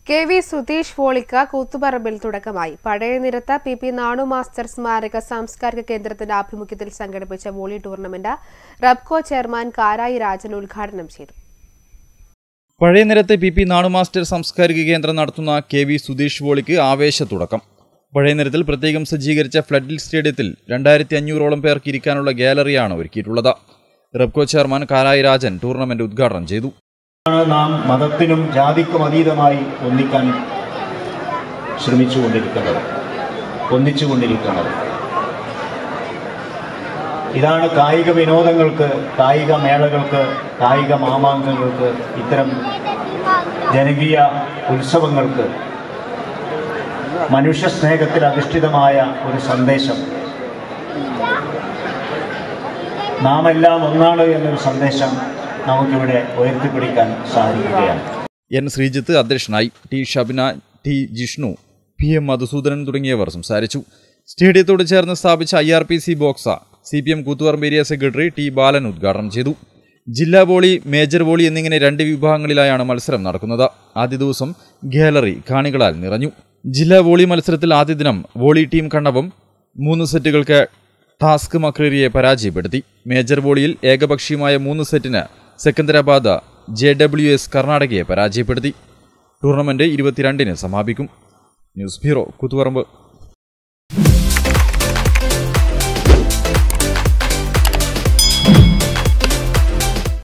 K V Sudheesh വോളിക്ക കൂത്തുപറമ്പിൽ തുടക്കമായി പഴയനിരത്ത് പി പി നാണു മാസ്റ്റർ സ്മാരക സാംസ്കാരിക കേന്ദ്രത്തിന്റെ ആഭിമുഖ്യത്തിൽ സംഘടിപ്പിച്ച volley tournament Rabco chairman Karayi Rajan ഉദ്ഘാടനം ചെയ്തു പഴയ നിരത്ത് പി പി നാണു മാസ്റ്റർ സാംസ്കാരിക കേന്ദ്രം നടത്തുന്ന കെ വി സുധീഷ് വോളിക്ക് ആവേശ തുടക്കം പഴയ നിരത്തിൽ പ്രത്യേകം സജ്ജീകരിച്ച ഫ്ലഡിൽ സ്റ്റേഡിയത്തിൽ രണ്ടായിരത്തി അഞ്ഞൂറോളം പേർക്ക് ഇരിക്കാനുള്ള ഗാലറിയാണ് ഒരുക്കിയിട്ടുള്ളത് റെപ്കോ ചെയർമാൻ കാരായി രാജൻ ടൂർണമെന്റ് ഉദ്ഘാടനം ചെയ്തു ആണ് നാം മതത്തിനും ജാതിക്കും അതീതമായി ഒന്നിക്കാൻ ശ്രമിച്ചുകൊണ്ടിരിക്കുന്നത് ഒന്നിച്ചുകൊണ്ടിരിക്കുന്നത് ഇതാണ് കായിക വിനോദങ്ങൾക്ക് കായിക മേളകൾക്ക് കായിക മാമാങ്കങ്ങൾക്ക് ഇത്തരം ജനകീയ ഉത്സവങ്ങൾക്ക് മനുഷ്യ സ്നേഹത്തിൽ അധിഷ്ഠിതമായ ഒരു സന്ദേശം നാം എല്ലാം ഒന്നാണ് എന്നൊരു സന്ദേശം നമുക്കിവിടെ ഉയർത്തിപ്പിടിക്കാൻ സാധിക്കുകയാണ് എൻ ശ്രീജിത്ത് അധ്യക്ഷനായി T Shabina T Jishnu P M Madhusoodanan തുടങ്ങിയവർ സംസാരിച്ചു സ്റ്റേഡിയത്തോട് ചേർന്ന് സ്ഥാപിച്ച ഐ ആർ പി സി ബോക്സ C P M Koothuparamba area secretary T Balan ഉദ്ഘാടനം ചെയ്തു ജില്ലാ വോളി മേജർ വോളി എന്നിങ്ങനെ രണ്ട് വിഭാഗങ്ങളിലായാണ് മത്സരം നടക്കുന്നത് ആദ്യ ദിവസം ഗാലറി കാണികളാൽ നിറഞ്ഞു ജില്ലാ വോളി മത്സരത്തിൽ ആദ്യ ദിനം വോളി ടീം കണ്ണവും മൂന്ന് സെറ്റുകൾക്ക് ടാസ്ക് മക്രീരിയെ പരാജയപ്പെടുത്തി മേജർ വോളിയിൽ ഏകപക്ഷീയമായ മൂന്ന് സെറ്റിന് സെക്കന്ദരാബാദ് ജെ ഡബ്ല്യു എസ് കർണാടകയെ പരാജയപ്പെടുത്തി ടൂർണമെന്റ് ഇരുപത്തിരണ്ടിന് സമാപിക്കും ന്യൂസ് ബ്യൂറോ കൂത്തുപറമ്പ്